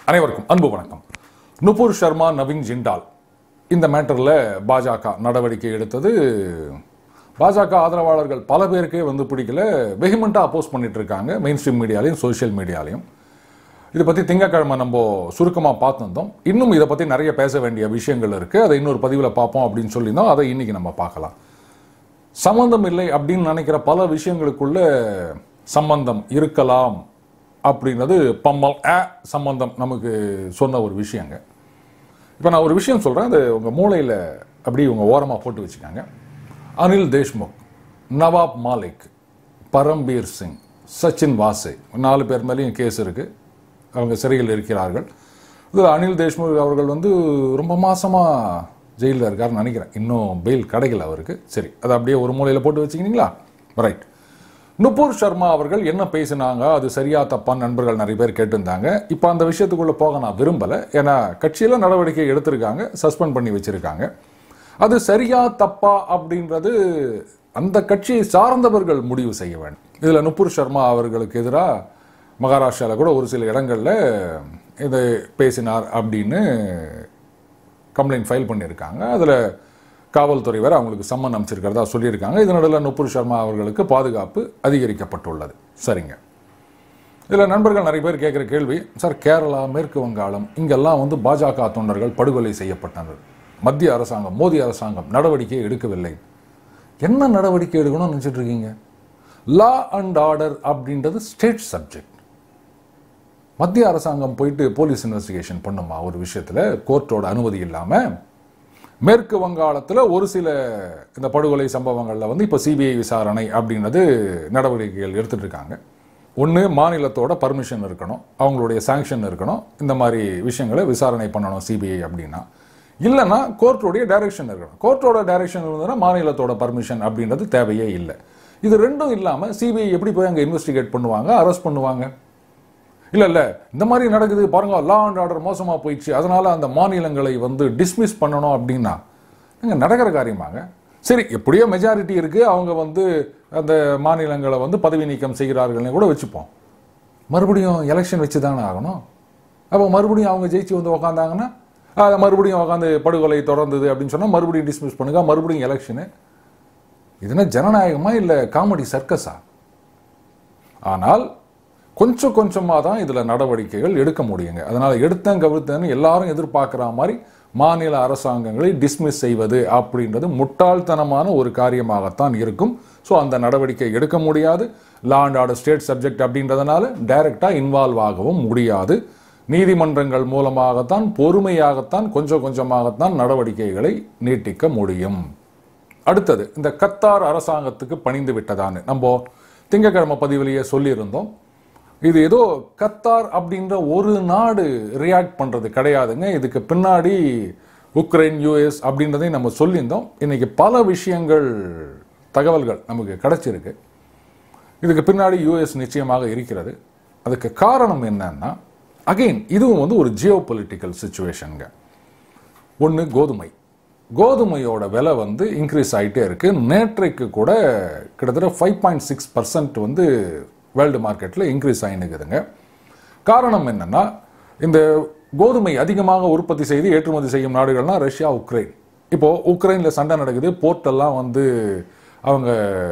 அனைவருக்கும் அன்பு வணக்கம் நுபுர் சர்மா நவீன் ஜிண்டால் இந்த மேட்டரில் பாஜக நடவடிக்கை எடுத்தது பாஜக ஆதரவாளர்கள் பல பேருக்கே வந்து பிடிக்கல வெஹிமெண்ட்டாக அப்போஸ் பண்ணிட்டு இருக்காங்க மெயின் ஸ்ட்ரீம் மீடியாலையும் சோஷியல் மீடியாலையும் இதை பற்றி திங்கக்கிழமை நம்ம சுருக்கமாக பார்த்துருந்தோம் இன்னும் இதை பற்றி நிறைய பேச வேண்டிய விஷயங்கள் இருக்குது அதை இன்னொரு பதிவில் பார்ப்போம் அப்படின்னு சொல்லியிருந்தோம் அதை இன்னைக்கு நம்ம பார்க்கலாம் சம்பந்தம் இல்லை அப்படின்னு நினைக்கிற பல விஷயங்களுக்குள்ள சம்பந்தம் இருக்கலாம் அப்படின்றது பம்மல் ஆ சம்பந்தம் நமக்கு சொன்ன ஒரு விஷயங்க இப்போ நான் ஒரு விஷயம் சொல்கிறேன் அது உங்கள் மூளையில் அப்படி உங்கள் ஓரமாக போட்டு வச்சுக்காங்க அனில் தேஷ்முக் நவாப் மாலிக் பரம்பீர் சிங் சச்சின் வாசே நாலு பேர் மேலேயும் கேஸ் இருக்குது அவங்க சிறையில் இருக்கிறார்கள் இது அனில் தேஷ்முக் அவர்கள் வந்து ரொம்ப மாசமாக ஜெயிலில் இருக்காருன்னு நினைக்கிறேன் இன்னும் பெயில் கிடைக்கல அவருக்கு சரி அதை அப்படியே ஒரு மூலையில் போட்டு வச்சுக்கினீங்களா ரைட் நுபுர் சர்மா அவர்கள் என்ன பேசினாங்க அது சரியா தப்பா நண்பர்கள் நிறைய பேர் கேட்டிருந்தாங்க இப்போ அந்த விஷயத்துக்குள்ள போக நான் விரும்பலை ஏன்னா கட்சியில் நடவடிக்கை எடுத்திருக்காங்க சஸ்பெண்ட் பண்ணி வச்சிருக்காங்க அது சரியா தப்பா அப்படின்றது அந்த கட்சியை சார்ந்தவர்கள் முடிவு செய்ய வேண்டும் இதில் நுபுர் சர்மா அவர்களுக்கு எதிராக மகாராஷ்டிராவில் கூட ஒரு சில இடங்களில் இதை பேசினார் அப்படின்னு கம்ப்ளைண்ட் ஃபைல் பண்ணியிருக்காங்க அதில் காவல்துறை வேறு அவங்களுக்கு சம்மன் அமைச்சிருக்கிறதா சொல்லியிருக்காங்க இதனிடையில் நுபுர் சர்மா அவர்களுக்கு பாதுகாப்பு அதிகரிக்கப்பட்டுள்ளது சரிங்க இதில் நண்பர்கள் நிறைய பேர் கேட்குற கேள்வி சார் கேரளா மேற்கு வங்காளம் இங்கெல்லாம் வந்து பாஜக தொண்டர்கள் படுகொலை செய்யப்பட்டனர் மத்திய அரசாங்கம் மோடி அரசாங்கம் நடவடிக்கை எடுக்கவில்லை என்ன நடவடிக்கை எடுக்கணும்னு நினச்சிட்டு இருக்கீங்க லா அண்ட் ஆர்டர் அப்படின்றது ஸ்டேட் சப்ஜெக்ட் மத்திய அரசாங்கம் போயிட்டு போலீஸ் இன்வெஸ்டிகேஷன் பண்ணுமா ஒரு விஷயத்தில் கோர்ட்டோட அனுமதி இல்லாமல் மேற்கு வங்காளத்தில் ஒரு சில இந்த படுகொலை சம்பவங்களில் வந்து இப்போ சிபிஐ விசாரணை அப்படின்றது நடவடிக்கைகள் எடுத்துட்டு இருக்காங்க ஒன்று மாநிலத்தோட பர்மிஷன் இருக்கணும் அவங்களுடைய சாங்ஷன் இருக்கணும் இந்த மாதிரி விஷயங்களை விசாரணை பண்ணணும் சிபிஐ அப்படின்னா இல்லைன்னா கோர்ட்டோடைய டைரக்ஷன் இருக்கணும் கோர்ட்டோட டைரக்ஷன் இருந்ததுன்னா மாநிலத்தோட பர்மிஷன் அப்படின்றது தேவையே இல்லை இது ரெண்டும் இல்லாமல் சிபிஐ எப்படி போய் அங்கே இன்வெஸ்டிகேட் பண்ணுவாங்க அரெஸ்ட் பண்ணுவாங்க இல்ல இல்ல இந்த மாதிரி நடக்குது பாருங்க லா அண்ட் ஆர்டர் மோசமா போயிடுச்சு அதனால அந்த மாநிலங்களை வந்து டிஸ்மிஸ் பண்ணணும் அப்படின்னா இங்க நடக்கிற காரியமாங்க சரி எப்படியோ மெஜாரிட்டி இருக்கு அவங்க வந்து அந்த மாநிலங்களை வந்து பதவி நீக்கம் செய்கிறார்கள்னு கூட வச்சுப்போம் மறுபடியும் எலெக்ஷன் வச்சு தானே ஆகணும் அப்போ மறுபடியும் அவங்க ஜெயிச்சு வந்து உக்காந்தாங்கன்னா அதை மறுபடியும் உட்காந்து படுகொலை தொடர்ந்தது அப்படின்னு சொன்னால் மறுபடியும் டிஸ்மிஸ் பண்ணுங்க மறுபடியும் எலெக்ஷனு இதுனா ஜனநாயகமா இல்லை காமெடி சர்க்கஸா ஆனால் கொஞ்சம் கொஞ்சமாக தான் இதில் நடவடிக்கைகள் எடுக்க முடியுங்க அதனால் எடுத்தேன் கவிழ்த்தேன்னு எல்லாரும் எதிர்பார்க்குற மாதிரி மாநில அரசாங்கங்களை டிஸ்மிஸ் செய்வது அப்படின்றது முட்டாள்தனமான ஒரு காரியமாகத்தான் இருக்கும் ஸோ அந்த நடவடிக்கை எடுக்க முடியாது law and order state subject அப்படின்றதுனால டைரெக்டாக இன்வால்வ் ஆகவும் முடியாது நீதிமன்றங்கள் மூலமாகத்தான் பொறுமையாகத்தான் கொஞ்சம் கொஞ்சமாகத்தான் நடவடிக்கைகளை நீட்டிக்க முடியும் அடுத்தது இந்த கத்தார் அரசாங்கத்துக்கு பணிந்து விட்டதான்னு நம்ம திங்கக்கிழமை பதிவிலேயே சொல்லியிருந்தோம் இது ஏதோ கத்தார் அப்படின்ற ஒரு நாடு ரியாக்ட் பண்ணுறது கிடையாதுங்க இதுக்கு பின்னாடி உக்ரைன் யூஎஸ் அப்படின்றதையும் நம்ம சொல்லியிருந்தோம் இன்னைக்கு பல விஷயங்கள் தகவல்கள் நமக்கு கிடைச்சிருக்கு இதுக்கு பின்னாடி யூஎஸ் நிச்சயமாக இருக்கிறது அதுக்கு காரணம் என்னன்னா அகைன் இதுவும் வந்து ஒரு ஜியோ பொலிட்டிக்கல் சுச்சுவேஷனுங்க ஒன்று கோதுமை கோதுமையோட விலை வந்து இன்க்ரீஸ் ஆகிட்டே இருக்கு நேற்றைக்கு கூட கிட்டத்தட்ட ஃபைவ் பாயிண்ட் சிக்ஸ் பர்சன்ட் வந்து வேர்ல்டு மார்க்கெட்டில் இன்க்ரீஸ் ஆகினுக்குதுங்க காரணம் என்னன்னா இந்த கோதுமை அதிகமாக உற்பத்தி செய்து ஏற்றுமதி செய்யும் நாடுகள்னா ரஷ்யா உக்ரைன் இப்போ உக்ரைனில் சண்டை நடக்குது போர்ட்டெல்லாம் வந்து அவங்க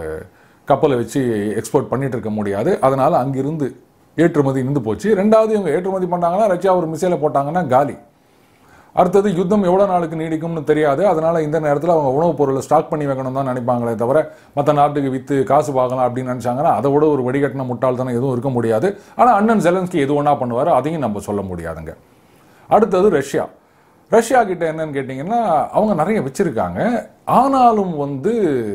கப்பலை வச்சு எக்ஸ்போர்ட் பண்ணிட்டு இருக்க முடியாது அதனால அங்கிருந்து ஏற்றுமதி நின்று போச்சு ரெண்டாவது இவங்க ஏற்றுமதி பண்ணாங்கன்னா ரஷ்யா ஒரு மிசைலை போட்டாங்கன்னா காலி அடுத்தது யுத்தம் எவ்வளோ நாளுக்கு நீடிக்கும்னு தெரியாது அதனால இந்த நேரத்தில் அவங்க உணவுப் பொருளை ஸ்டாக் பண்ணி வைக்கணும் தான் நினைப்பாங்களே தவிர மற்ற நாட்டுக்கு விற்று காசு பார்க்கலாம் அப்படின்னு நினச்சாங்கன்னா அதை விட ஒரு வடிகட்டின முட்டாள்தனம் எதுவும் இருக்க முடியாது ஆனால் அண்ணன் ஜெலன்ஸ்கி எது ஒன்றா பண்ணுவார் அதையும் நம்ம சொல்ல முடியாதுங்க அடுத்தது ரஷ்யா ரஷ்யா கிட்ட என்னன்னு கேட்டிங்கன்னா அவங்க நிறைய வச்சிருக்காங்க ஆனாலும் வந்து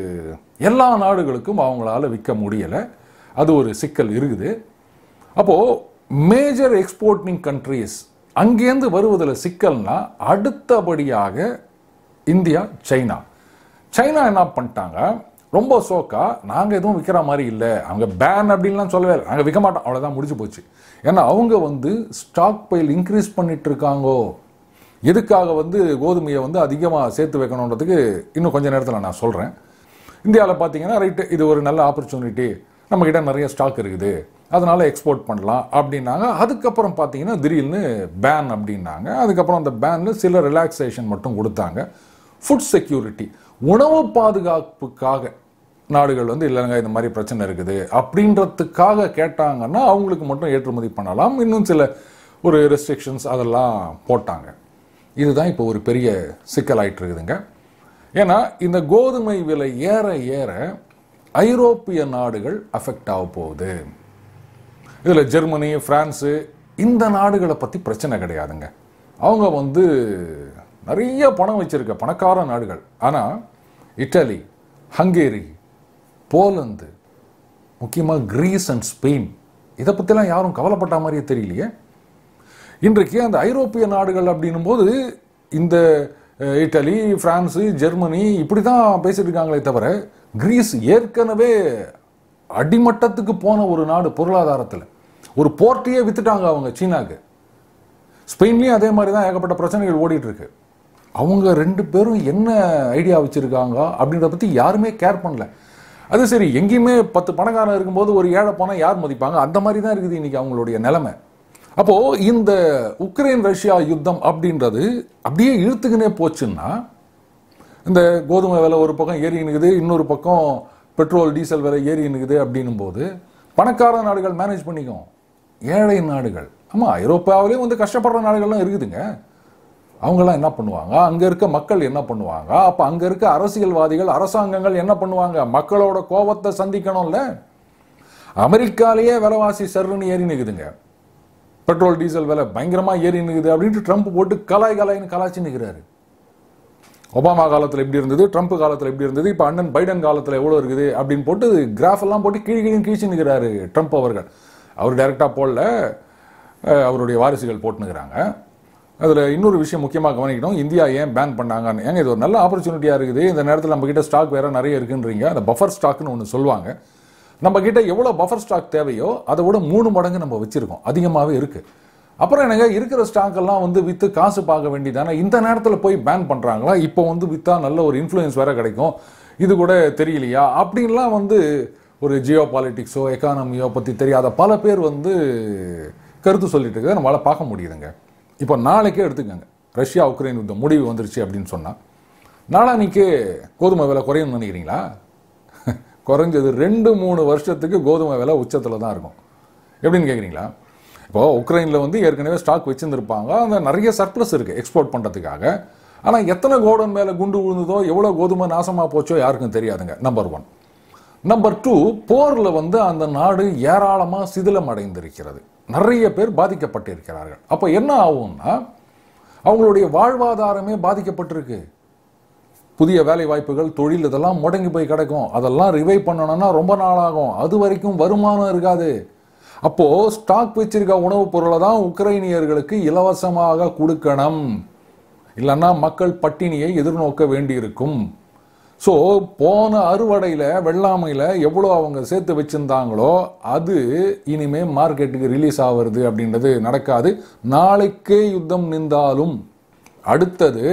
எல்லா நாடுகளுக்கும் அவங்களால விற்க முடியலை அது ஒரு சிக்கல் இருக்குது அப்போது மேஜர் எக்ஸ்போர்ட்டிங் கண்ட்ரீஸ் அங்கேருந்து வருவதில் சிக்கல்னா அடுத்தபடியாக இந்தியா சைனா சைனா என்ன பண்ணிட்டாங்க ரொம்ப சோக்கா நாங்கள் எதுவும் விற்கிற மாதிரி இல்லை அவங்க பேன் அப்படின்லாம் சொல்லவே இல்லை நாங்கள் விற்க மாட்டோம் அவ்வளோதான் முடிஞ்சு போச்சு ஏன்னா அவங்க வந்து ஸ்டாக் பைல் இன்க்ரீஸ் பண்ணிட்டு இருக்காங்கோ எதுக்காக வந்து கோதுமையை வந்து அதிகமாக சேர்த்து வைக்கணுன்றதுக்கு இன்னும் கொஞ்ச நேரத்தில் நான் சொல்கிறேன் இந்தியாவில் பார்த்தீங்கன்னா ரைட்டு இது ஒரு நல்ல ஆப்பர்ச்சுனிட்டி நம்மக்கிட்ட நிறைய ஸ்டாக் இருக்குது அதனால எக்ஸ்போர்ட் பண்ணலாம் அப்படின்னாங்க அதுக்கப்புறம் பார்த்தீங்கன்னா திடீர்னு பேன் அப்படின்னாங்க அதுக்கப்புறம் அந்த பேனில் சில ரிலாக்ஸேஷன் மட்டும் கொடுத்தாங்க ஃபுட் செக்யூரிட்டி உணவு பாதுகாப்புக்காக நாடுகள் வந்து இல்லைங்க இந்த மாதிரி பிரச்சனை இருக்குது அப்படின்றதுக்காக கேட்டாங்கன்னா அவங்களுக்கு மட்டும் ஏற்றுமதி பண்ணலாம் இன்னும் சில ஒரு ரெஸ்ட்ரிக்ஷன்ஸ் அதெல்லாம் போட்டாங்க இதுதான் இப்போ ஒரு பெரிய சிக்கலாயிட்டு இருக்குதுங்க ஏன்னா இந்த கோதுமை விலை ஏற ஏற ஐரோப்பிய நாடுகள் அஃபெக்ட் ஆக போகுது இதில் ஜெர்மனி பிரான்ஸு இந்த நாடுகளை பற்றி பிரச்சனை கிடையாதுங்க அவங்க வந்து நிறைய பணம் வச்சிருக்க பணக்கார நாடுகள் ஆனால் இட்டலி ஹங்கேரி போலந்து முக்கியமாக கிரீஸ் அண்ட் ஸ்பெயின் இதை பற்றிலாம் யாரும் கவலைப்பட்ட மாதிரியே தெரியலையே இன்றைக்கு அந்த ஐரோப்பிய நாடுகள் அப்படின்னும் போது இந்த அஹ், இட்டலி பிரான்ஸு ஜெர்மனி இப்படி தான் பேசிட்டு இருக்காங்களே தவிர கிரீஸ் ஏற்கனவே அடிமட்டத்துக்கு போன ஒரு நாடு பொருளாதாரத்தில் ஒரு போர்ட்டையே வித்துட்டாங்க அவங்க சீனாக்கு ஸ்பெயின்லேயும் அதே மாதிரி தான் ஏகப்பட்ட பிரச்சனைகள் ஓடிட்டு இருக்கு அவங்க ரெண்டு பேரும் என்ன ஐடியா வச்சிருக்காங்க அப்படின்றத பற்றி யாருமே கேர் பண்ணல அது சரி எங்கேயுமே பத்து பணக்காரன் இருக்கும்போது ஒரு ஏழை போனால் யார் மதிப்பாங்க அந்த மாதிரி தான் இருக்குது இன்னைக்கு அவங்களுடைய நிலைமை அப்போ இந்த உக்ரைன் ரஷ்யா யுத்தம் அப்படின்றது அப்படியே இழுத்துக்கினே போச்சுன்னா இந்த கோதுமை விலை ஒரு பக்கம் ஏறி நிற்குது இன்னொரு பக்கம் பெட்ரோல் டீசல் விலை ஏறி நிற்குது அப்படின்னும் போது பணக்கார நாடுகள் மேனேஜ் பண்ணிக்கும் ஏழை நாடுகள் ஆமாம் ஐரோப்பாவிலேயும் வந்து கஷ்டப்படுற நாடுகள்லாம் இருக்குதுங்க அவங்கெல்லாம் என்ன பண்ணுவாங்க அங்கே இருக்க மக்கள் என்ன பண்ணுவாங்க அப்போ அங்கே இருக்க அரசியல்வாதிகள் அரசாங்கங்கள் என்ன பண்ணுவாங்க மக்களோட கோபத்தை சந்திக்கணும்ல அமெரிக்காலேயே விலைவாசி சர்ன்னு ஏறி நிற்குதுங்க பெட்ரோல் டீசல் விலை பயங்கரமா ஏறி நிற்குது அப்படின்ட்டு ட்ரம்ப் போட்டு கலாய் கலாய்னு கலாய்ச்சி நிற்கிறாரு ஒபாமா காலத்தில் எப்படி இருந்தது ட்ரம்ப் காலத்தில் எப்படி இருந்தது இப்போ அண்ணன் பைடன் காலத்தில் எவ்வளோ இருக்குது அப்படின்னு போட்டு கிராஃப் எல்லாம் போட்டு கீழ் கீழே கீழ்ச்சி நிற்கிறாரு ட்ரம்ப் அவர்கள் அவர் டைரெக்டாக போடல அஹ், அவருடைய வாரிசுகள் போட்டுனுக்கிறாங்க அதில் இன்னொரு விஷயம் முக்கியமாக கவனிக்கணும் இந்தியா ஏன் பேன் பண்ணாங்கன்னு ஏங்க இது ஒரு நல்ல ஆப்பர்ச்சுனிட்டியாக இருக்குது இந்த நேரத்தில் நம்ம கிட்ட ஸ்டாக் வேற நிறைய இருக்குன்றீங்க அந்த பஃபர் ஸ்டாக்னு ஒன்று சொல்லுவாங்க நம்ம கிட்ட எவ்வளோ பஃபர் ஸ்டாக் தேவையோ அதை விட மூணு மடங்கு நம்ம வச்சிருக்கோம் அதிகமாகவே இருக்கு அப்புறம் என்னங்க இருக்கிற ஸ்டாக் எல்லாம் வந்து வித்து காசு பார்க்க வேண்டியதானே இந்த நேரத்தில் போய் பேன் பண்றாங்களா இப்போ வந்து வித்தா நல்ல ஒரு இன்ஃப்ளூயன்ஸ் வேற கிடைக்கும் இது கூட தெரியலையா அப்படின்லாம் வந்து ஒரு ஜியோ பாலிட்டிக்ஸோ எக்கானமியோ பற்றி தெரியாத பல பேர் வந்து கருத்து சொல்லிட்டு இருக்கிறத நம்மளால் பார்க்க முடியுதுங்க இப்போ நாளைக்கே எடுத்துக்கோங்க ரஷ்யா உக்ரைன் யுத்தம் முடிவு வந்துருச்சு அப்படின்னு சொன்னால் நாளானிக்கே கோதுமை விலை குறையும்னு நினைக்கிறீங்களா குறைஞ்சது ரெண்டு மூணு வருஷத்துக்கு கோதுமை விலை உச்சத்தில் தான் இருக்கும் எப்படின்னு கேட்குறீங்களா இப்போ உக்ரைனில் வந்து ஏற்கனவே ஸ்டாக் வச்சுருந்துருப்பாங்க அந்த நிறைய சர்ப்ளஸ் இருக்குது எக்ஸ்போர்ட் பண்ணுறதுக்காக ஆனால் எத்தனை கோடன் மேலே குண்டு விழுந்ததோ எவ்வளோ கோதுமை நாசமாக போச்சோ யாருக்கும் தெரியாதுங்க நம்பர் ஒன் நம்பர் டூ போரில் வந்து அந்த நாடு ஏராளமாக சிதிலம் அடைந்திருக்கிறது நிறைய பேர் பாதிக்கப்பட்டிருக்கிறார்கள் அப்போ என்ன ஆகும்னா அவங்களுடைய வாழ்வாதாரமே பாதிக்கப்பட்டிருக்கு புதிய வேலை வாய்ப்புகள் தொழில் இதெல்லாம் முடங்கி போய் கிடக்கும் அதெல்லாம் ரிவைவ் பண்ணணும்னா ரொம்ப நாள் ஆகும் அது வரைக்கும் வருமானம் இருக்காது அப்போ ஸ்டாக் வச்சிருக்க உணவுப் பொருளை தான் உக்ரைனியர்களுக்கு இலவசமாக கொடுக்கணும் இல்லைன்னா மக்கள் பட்டினியை எதிர்நோக்க வேண்டியிருக்கும் ஸோ போன அறுவடையில் வெள்ளாமையில் எவ்வளோ அவங்க சேர்த்து வச்சிருந்தாங்களோ அது இனிமே மார்க்கெட்டுக்கு ரிலீஸ் ஆகிறது அப்படின்றது நடக்காது நாளைக்கே யுத்தம் நின்றாலும் அடுத்தது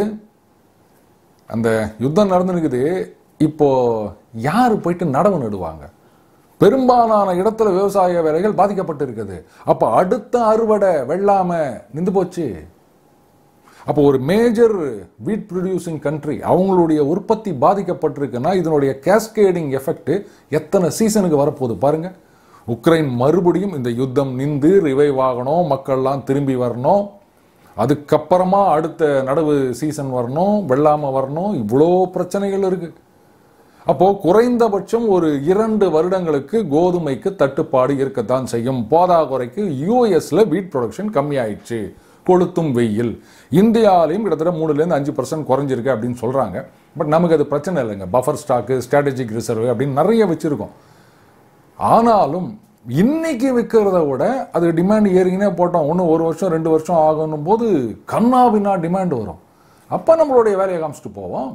அந்த யுத்தம் நடந்துருக்குது இப்போ யார் போயிட்டு நடவு நடுவாங்க பெரும்பாலான இடத்துல விவசாய வேலைகள் பாதிக்கப்பட்டு இருக்குது அப்போ அடுத்த அறுவடை வெள்ளாமை நின்று போச்சு அப்போ ஒரு மேஜர் வீட் ப்ரொடியூசிங் கண்ட்ரி அவங்களுடைய உற்பத்தி பாதிக்கப்பட்டிருக்குன்னா இதனுடைய கேஸ்கேடிங் எஃபெக்ட் எத்தனை சீசனுக்கு வரப்போகுது பாருங்க உக்ரைன் மறுபடியும் இந்த யுத்தம் நின்று ரிவைவ் ஆகணும் மக்கள்லாம் திரும்பி வரணும் அதுக்கப்புறமா அடுத்த நடவு சீசன் வரணும் வெள்ளாமை வரணும் இவ்வளோ பிரச்சனைகள் இருக்கு அப்போ குறைந்தபட்சம் ஒரு இரண்டு வருடங்களுக்கு கோதுமைக்கு தட்டுப்பாடு இருக்கத்தான் செய்யும் போதாக்குறைக்கு யூஎஸ்ல வீட் ப்ரொடக்ஷன் கம்மியாயிடுச்சு கொளுத்தும் வெயில் இந்தியாவிலையும் கிட்டத்தட்ட மூணுலேருந்து அஞ்சு பர்சன்ட் குறைஞ்சிருக்கு அப்படின்னு சொல்றாங்க பட் நமக்கு அது பிரச்சனை இல்லைங்க பஃபர் ஸ்டாக்கு ஸ்ட்ராட்டஜிக் ரிசர்வ் அப்படின்னு நிறைய வச்சிருக்கோம் ஆனாலும் இன்னைக்கு விற்கிறத விட அது டிமாண்ட் ஏறிக்கினே போட்டோம் இன்னும் ஒரு வருஷம் ரெண்டு வருஷம் ஆகணும் போது கண்ணாபின்னா டிமாண்ட் வரும் அப்போ நம்மளுடைய வேலையை காமிச்சிட்டு போவோம்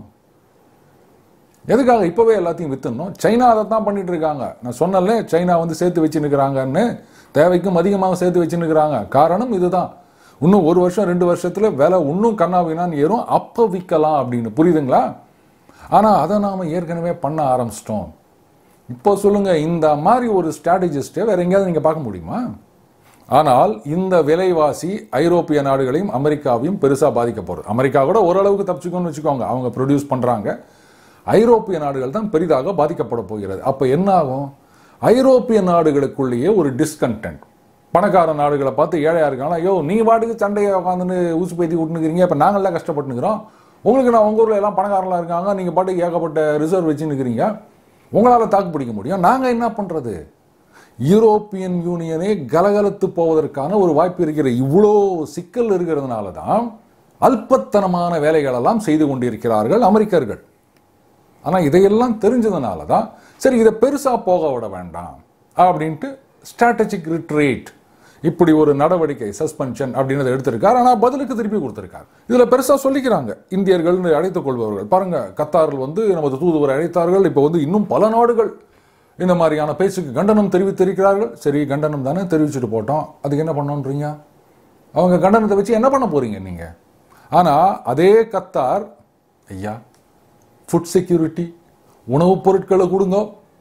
எதுக்காக இப்போவே எல்லாத்தையும் வித்துடணும் சைனா அதை தான் பண்ணிட்டு இருக்காங்க நான் சொன்னல சைனா வந்து சேர்த்து வச்சுன்னுக்குறாங்கன்னு தேவைக்கும் அதிகமாக சேர்த்து வச்சுன்னுக்குறாங்க காரணம் இதுதான் இன்னும் ஒரு வருஷம் ரெண்டு வருஷத்துல விலை இன்னும் கண்ணாபின்னான்னு ஏறும் அப்போ விற்கலாம் அப்படின்னு புரியுதுங்களா ஆனால் அதை நாம் ஏற்கனவே பண்ண ஆரம்பிச்சிட்டோம் இப்போ சொல்லுங்க இந்த மாதிரி ஒரு ஸ்ட்ராட்டஜிஸ்ட்டை வேற எங்கேயாவது நீங்க பார்க்க முடியுமா ஆனால் இந்த விலைவாசி ஐரோப்பிய நாடுகளையும் அமெரிக்காவையும் பெருசா பாதிக்க போகுது அமெரிக்கா கூட ஓரளவுக்கு தப்பிச்சுக்கோன்னு வச்சுக்கோங்க அவங்க ப்ரொடியூஸ் பண்றாங்க ஐரோப்பிய நாடுகள் தான் பெரிதாக பாதிக்கப்பட போகிறது அப்ப என்ன ஆகும் ஐரோப்பிய நாடுகளுக்குள்ளேயே ஒரு டிஸ்கண்டென்ட் பணக்கார நாடுகளை பார்த்து ஏழையா இருக்காங்களா ஐயோ நீ பாட்டுக்கு சண்டையை உட்காந்துன்னு ஊசி பேத்தி விட்டுனுக்கிறீங்க இப்போ நாங்கள்லாம் கஷ்டப்பட்டுனுக்குறோம் உங்களுக்கு நான் உங்க ஊர்ல எல்லாம் பணக்காரலாம் இருக்காங்க நீங்க பாட்டுக்கு ஏகப்பட்ட ரிசர்வ் வச்சுன்னுக்கிறீங்க உங்களால தாக்கு பிடிக்க முடியும் நாங்க என்ன பண்றது யூரோப்பியன் யூனியனே கலகலத்து போவதற்கான ஒரு வாய்ப்பு இருக்கிற இவ்வளோ சிக்கல் இருக்கிறதுனால தான் அல்பத்தனமான வேலைகளெல்லாம் செய்து கொண்டிருக்கிறார்கள் அமெரிக்கர்கள் ஆனா இதையெல்லாம் தெரிஞ்சதுனால தான் சரி இதை பெருசா போக விட வேண்டாம் அப்படின்ட்டு ஸ்ட்ராட்டஜிக் ரிட்ரேட் இப்படி ஒரு நடவடிக்கை சஸ்பென்ஷன் அப்படின்றத எடுத்திருக்கார் ஆனா பதிலுக்கு திருப்பி கொடுத்திருக்கார் இதுல பெருசா சொல்லிக்கிறாங்க இந்தியர்கள் அழைத்துக் கொள்பவர்கள் பாருங்க கத்தாரில் வந்து நமது தூதுவரை அழைத்தார்கள் இப்போ வந்து இன்னும் பல நாடுகள் இந்த மாதிரியான பேச்சுக்கு கண்டனம் தெரிவித்திருக்கிறார்கள் சரி கண்டனம் தானே தெரிவிச்சுட்டு போட்டோம் அதுக்கு என்ன பண்ணோன்றீங்க அவங்க கண்டனத்தை வச்சு என்ன பண்ண போறீங்க நீங்க ஆனா அதே கத்தார் ஐயா ஃபுட் செக்யூரிட்டி உணவுப் பொருட்களை கொடுங்க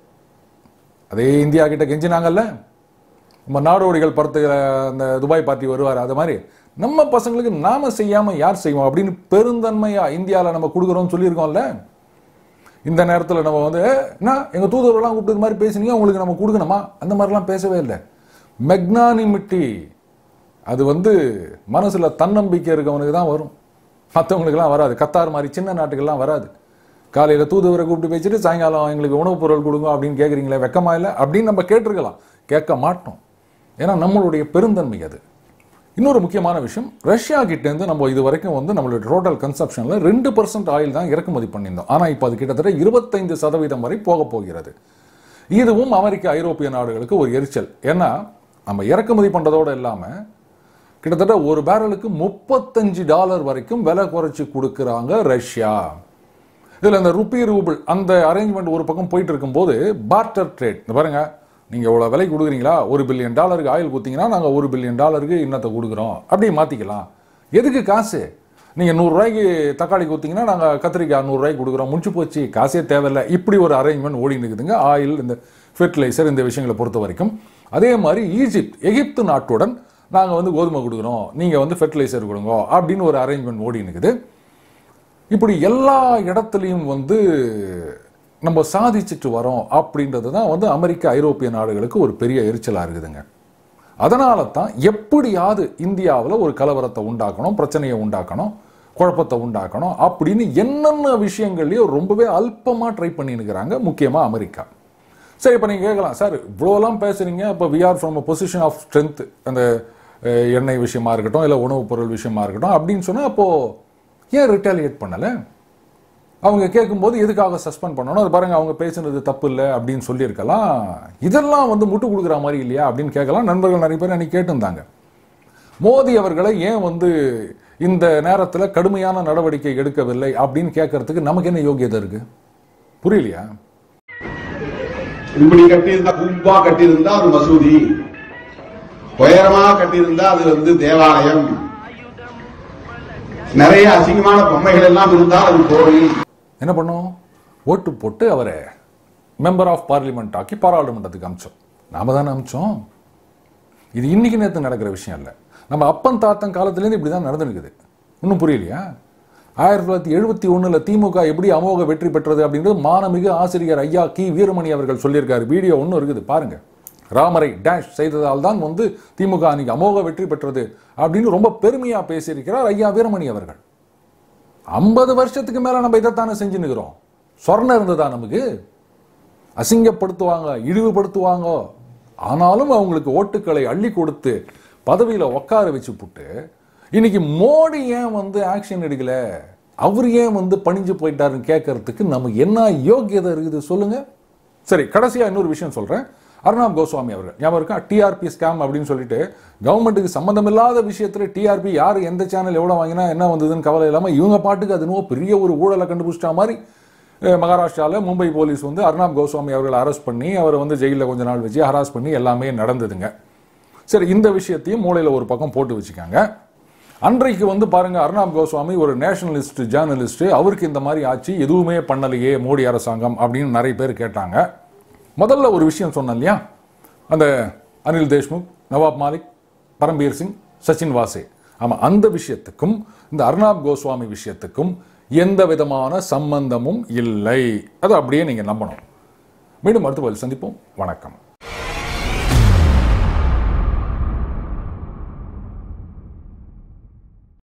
அதே இந்தியா கிட்ட கெஞ்சினாங்கல்ல நம்ம நாடோடிகள் படத்துக்கு அந்த துபாய் பார்ட்டி வருவார் அது மாதிரி நம்ம பசங்களுக்கு நாம செய்யாம யார் செய்வோம் அப்படின்னு பெருந்தன்மையா இந்தியாவில் நம்ம கொடுக்குறோம்னு சொல்லியிருக்கோம்ல இந்த நேரத்தில் நம்ம வந்து என்ன எங்க தூதுவரெல்லாம் கூப்பிட்டு இது மாதிரி பேசுனீங்க உங்களுக்கு நம்ம கொடுக்கணுமா அந்த மாதிரிலாம் பேசவே இல்லை மெக்னானிமிட்டி அது வந்து மனசுல தன்னம்பிக்கை இருக்கவனுக்கு தான் வரும் மற்றவங்களுக்குலாம் வராது கத்தார் மாதிரி சின்ன நாட்டுக்கெல்லாம் வராது காலையில் தூதுவரை கூப்பிட்டு பேசிட்டு சாயங்காலம் எங்களுக்கு உணவுப் பொருள் கொடுங்க அப்படின்னு கேட்குறீங்களே வெக்கமா இல்லை அப்படின்னு நம்ம கேட்டிருக்கலாம் கேட்க மாட்டோம் ஏன்னா நம்மளுடைய பெருந்தன்மை அது இன்னொரு முக்கியமான விஷயம் ரஷ்யா கிட்டேருந்து நம்ம இது வரைக்கும் வந்து நம்மளுடைய டோட்டல் கன்சப்ஷனில் ரெண்டு பர்சன்ட் ஆயில் தான் இறக்குமதி பண்ணியிருந்தோம் ஆனால் இப்போ அது கிட்டத்தட்ட இருபத்தைந்து சதவீதம் வரை போக போகிறது இதுவும் அமெரிக்க ஐரோப்பிய நாடுகளுக்கு ஒரு எரிச்சல் ஏன்னா நம்ம இறக்குமதி பண்ணுறதோடு இல்லாமல் கிட்டத்தட்ட ஒரு பேரலுக்கு முப்பத்தஞ்சு டாலர் வரைக்கும் விலை குறைச்சி கொடுக்குறாங்க ரஷ்யா இதில் இந்த ருப்பி ரூபிள் அந்த அரேஞ்ச்மெண்ட் ஒரு பக்கம் போயிட்டு இருக்கும்போது பார்ட்டர் ட்ரேட் இந்த பாருங்க நீங்கள் இவ்வளோ விலை கொடுக்குறீங்களா ஒரு பில்லியன் டாலருக்கு ஆயில் கொடுத்தீங்கன்னா நாங்கள் ஒரு பில்லியன் டாலருக்கு இன்னத்தை கொடுக்குறோம் அப்படி மாற்றிக்கலாம் எதுக்கு காசு நீங்கள் நூறுரூவாய்க்கு தக்காளி கொடுத்தீங்கன்னா நாங்கள் கத்திரிக்காய் நூறுரூவாய்க்கு கொடுக்குறோம் முடிச்சு போச்சு காசே தேவையில்லை இப்படி ஒரு அரேஞ்ச்மெண்ட் ஓடி இருக்குதுங்க ஆயில் இந்த ஃபெர்டிலைசர் இந்த விஷயங்களை பொறுத்த வரைக்கும் அதே மாதிரி ஈஜிப்ட் எகிப்து நாட்டுடன் நாங்கள் வந்து கோதுமை கொடுக்குறோம் நீங்கள் வந்து ஃபெர்டிலைசர் கொடுங்க அப்படின்னு ஒரு அரேஞ்ச்மெண்ட் ஓடி இருக்குது இப்படி எல்லா இடத்துலையும் வந்து நம்ம சாதிச்சுட்டு வரோம் அப்படின்றது தான் வந்து அமெரிக்க ஐரோப்பிய நாடுகளுக்கு ஒரு பெரிய எரிச்சலாக இருக்குதுங்க அதனால தான் எப்படியாவது இந்தியாவில் ஒரு கலவரத்தை உண்டாக்கணும் பிரச்சனையை உண்டாக்கணும் குழப்பத்தை உண்டாக்கணும் அப்படின்னு என்னென்ன விஷயங்கள்லையும் ரொம்பவே அல்பமாக ட்ரை பண்ணியிருக்கிறாங்க முக்கியமாக அமெரிக்கா சரி இப்போ நீங்கள் கேட்கலாம் சார் இவ்வளோலாம் பேசுறீங்க இப்போ we are from a position of strength அந்த அஹ், எண்ணெய் விஷயமா இருக்கட்டும் இல்லை உணவுப் பொருள் விஷயமா இருக்கட்டும் அப்படின்னு சொன்னால் அப்போது ஏன் ரிட்டாலியேட் பண்ணலை அவங்க கேட்கும்போது எதுக்காக சஸ்பெண்ட் பண்ணணும் அது பாருங்க அவங்க பேசுனது தப்பு இல்லை அப்படின்னு சொல்லியிருக்கலாம் இதெல்லாம் வந்து முட்டு கொடுக்குற மாதிரி இல்லையா அப்படின்னு கேட்கலாம் நண்பர்கள் நிறைய பேர் அன்னைக்கு கேட்டிருந்தாங்க மோடி அவர்களை ஏன் வந்து இந்த நேரத்தில் கடுமையான நடவடிக்கை எடுக்கவில்லை அப்படின்னு கேட்கறதுக்கு நமக்கு என்ன யோகியதை இருக்கு புரியலையா இப்படி கட்டியிருந்தா கும்பா கட்டியிருந்தா அது மசூதி உயரமா கட்டியிருந்தா அது வந்து தேவாலயம் நிறைய அசிங்கமான பொம்மைகள் எல்லாம் இருந்தா அது கோவில் என்ன பண்ணோம் ஓட்டு போட்டு அவரை மெம்பர் ஆஃப் பார்லிமெண்ட் ஆக்கி பாராளுமன்றத்துக்கு அமிச்சோம் நாம தானே அமிச்சோம் இது இன்னைக்கு நேற்று நடக்கிற விஷயம் இல்லை நம்ம அப்பன் தாத்தன் காலத்துலேருந்து இப்படி தான் நடந்துருக்குது இன்னும் புரியலையா ஆயிரத்தி தொள்ளாயிரத்தி எழுபத்தி ஒண்ணுல திமுக எப்படி அமோக வெற்றி பெற்றது அப்படின்றது மானமிகு ஆசிரியர் ஐயா கி வீரமணி அவர்கள் சொல்லியிருக்காரு வீடியோ ஒன்றும் இருக்குது பாருங்க ராமரை டேஷ் செய்ததால் தான் வந்து திமுக அன்னைக்கு அமோக வெற்றி பெற்றது அப்படின்னு ரொம்ப பெருமையா பேசியிருக்கிறார் ஐயா வீரமணி அவர்கள் ஐம்பது வருஷத்துக்கு மேல நம்ம இதைத்தானே செஞ்சுன்னுக்கிறோம் சொர்ணம் இருந்ததா நமக்கு அசிங்கப்படுத்துவாங்க இழிவுபடுத்துவாங்க ஆனாலும் அவங்களுக்கு ஓட்டுக்களை அள்ளி கொடுத்து பதவியில உட்கார வச்சு புட்டு இன்னைக்கு மோடி ஏன் வந்து ஆக்ஷன் எடுக்கல அவர் ஏன் வந்து பணிஞ்சு போயிட்டாருன்னு கேட்கறதுக்கு நமக்கு என்ன யோக்கியதை இருக்குது சொல்லுங்க சரி கடைசியா இன்னொரு விஷயம் சொல்றேன் அர்ணாப் கோஸ்வாமி அவர்கள் ஞாபகம் இருக்கா டிஆர்பி ஸ்கேம் அப்படின்னு சொல்லிட்டு கவர்மெண்ட்டுக்கு சம்மந்தமில்லாத விஷயத்துல டிஆர்பி யார் எந்த சேனல் எவ்வளவு வாங்கினா என்ன வந்ததுன்னு கவலை இல்லாம இவங்க பாட்டுக்கு அது என்னவோ பெரிய ஒரு ஊழலை கண்டுபிடிச்சிட்டா மாதிரி அஹ், மகாராஷ்டிரால மும்பை போலீஸ் வந்து அர்ணாப் கோஸ்வாமி அவர்களை அரெஸ்ட் பண்ணி அவரை வந்து ஜெயிலில் கொஞ்ச நாள் வச்சு ஹராஸ் பண்ணி எல்லாமே நடந்ததுங்க சரி இந்த விஷயத்தையும் மூளையில ஒரு பக்கம் போட்டு வச்சுக்காங்க அன்றைக்கு வந்து பாருங்க அர்ணாப் கோஸ்வாமி ஒரு நேஷனலிஸ்ட் ஜேர்னலிஸ்ட் அவருக்கு இந்த மாதிரி ஆச்சு எதுவுமே பண்ணலையே மோடி அரசாங்கம் அப்படின்னு நிறைய பேர் கேட்டாங்க முதல்ல ஒரு விஷயம் சொன்னேன் இல்லையா அந்த அனில் தேஷ்முக் நவாப் மாலிக் பரம்பீர் சிங் சச்சின் வாசே ஆமா அந்த விஷயத்துக்கும் இந்த அர்னாப் கோஸ்வாமி விஷயத்துக்கும் எந்த விதமான சம்பந்தமும் இல்லை அதை அப்படியே நீங்க நம்பணும் மீண்டும் அடுத்த பதில் சந்திப்போம் வணக்கம்